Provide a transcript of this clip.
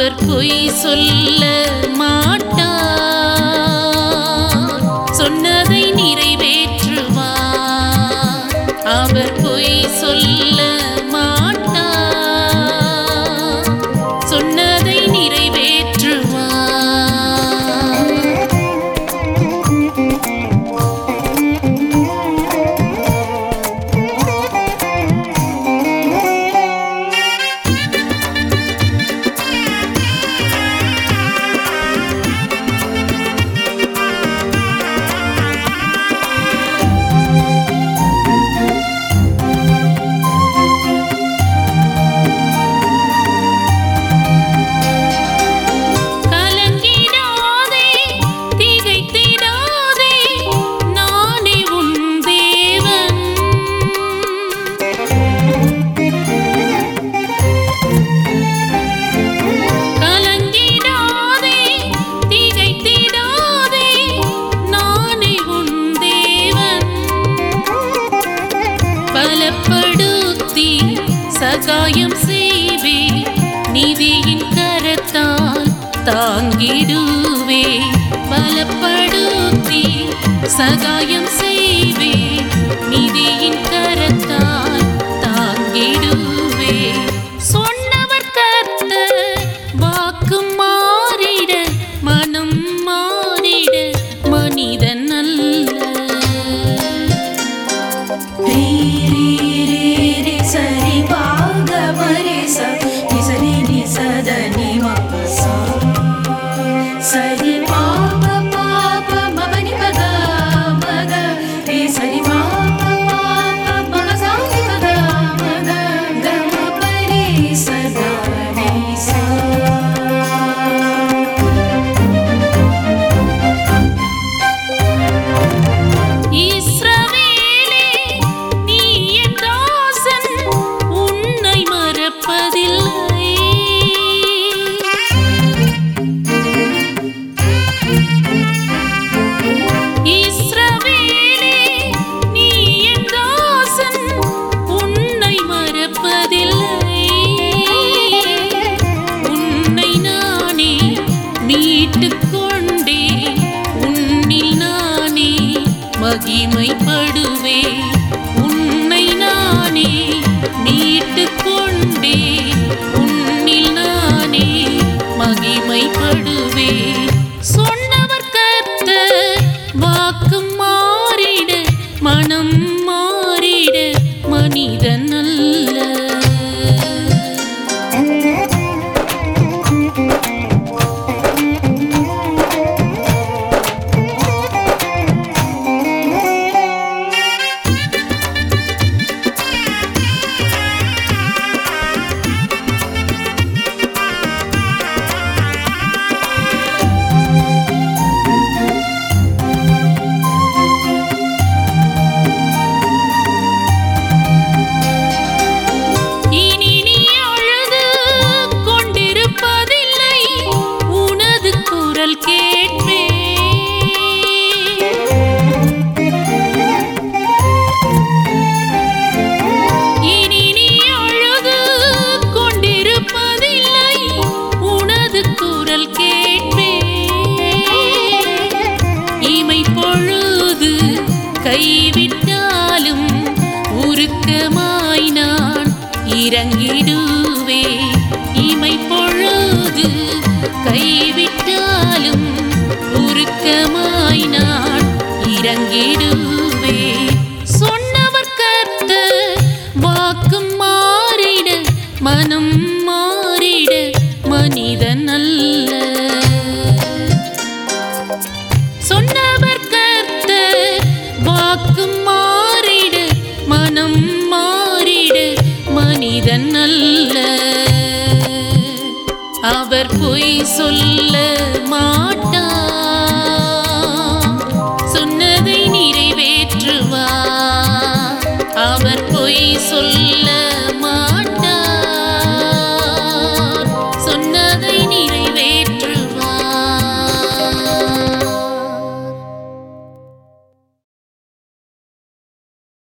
அவர் பொய் சொல்ல மாட்டார் சொன்னதை நிறைவேற்றுவார் அவர் பொய் சொல்ல மாட்டார் சொன்னதை நிறைவேற்றுவார் கலங்கிடாதே திகைத்திடாதே நானே உன் தேவன் கலங்கிடாதே திகைத்திடாதே நானே உன் தேவன் பலப்படுத்தி சகாயம் செய்வே நிதியின் கரத்தால் தாங்கிடுவே பலப்படுத்தி சகாயம் செய்வே நிதியின் கரத்தால் தாங்கிடுவே சொன்னவர் கர்த்தர் வாக்கு மாறிட மனம் மாறிட மனிதன் அல்ல रे रे रे रे सरि पाग मरे स नि स नि नि स द नि म प स सरि प प प प म प नि प ग म ग रे सरि प प प प म ग स नि प ग म ग ग म प रे स द रे स இஸ்ரவேலே நீ என் தாசன் உன்னை மறப்பதில்லை இஸ்ரவேலே நீ என் தாசன் உன்னை மறப்பதில்லை உன்னை நானே மீட்டுக் கொண்டே உன்னில் நானே மகிமைப்படுவே உன்னை நானே மீட்டுக் கொண்டே உன்னில் நானே மகிமைப்படுவே சொன்னவர் கர்த்தர் வாக்கு மாறிட மனம் மாறிட மனிதன் அல்ல இனி நீ அழுது கொண்டிருப்பதில்லை உனது குரல் கேட்பே இனி நீ அழுது கொண்டிருப்பதில்லை உனது குரல் கேட்பே இமை பொழுது கைவிட்டாலும் உருக்கமாய் நான் இறங்கிடுவே இமை பொழுது கைவிட்டாலும் உருக்கமாய் நான் இறங்கிடுவே சொன்னவர் கர்த்தர் வாக்கு மாறிட மனம் மாறிட மனிதன் அல்ல சொன்னவர் கர்த்தர் வாக்கு மாறிட மனம் மாறிட மனிதன் அல்ல அவர் பொய் சொல்ல மா